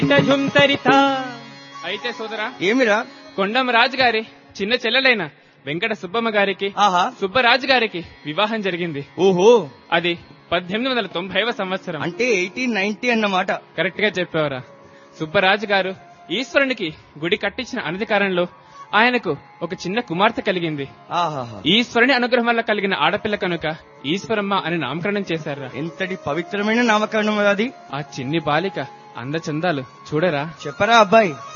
ఝుంతరిత అయితే సోదరా ఏమిరా కొండమ రాజు గారి చిన్న చెల్లెలైన వెంకట సుబ్బమ్మ గారికి ఆహా సుబ్బరాజు గారికి వివాహం జరిగింది ఓహో అది పద్దెనిమిది వందల తొంభైవ సంవత్సరం అంటే ఎయిటీన్ నైన్టీ అన్నమాట కరెక్ట్ గా చెప్పావరా సుబ్బరాజు గారు ఈశ్వరునికి గుడి కట్టించిన అనధికారంలో ఆయనకు ఒక చిన్న కుమార్తె కలిగింది ఆహాహా ఈశ్వరుని అనుగ్రహం వల్ల కలిగిన ఆడపిల్ల కనుక ఈశ్వరమ్మ అని నామకరణం చేశారా ఎంతటి పవిత్రమైన నామకరణం అది ఆ చిన్ని బాలిక అందచందాలు చూడరా చెప్పరా అబ్బాయి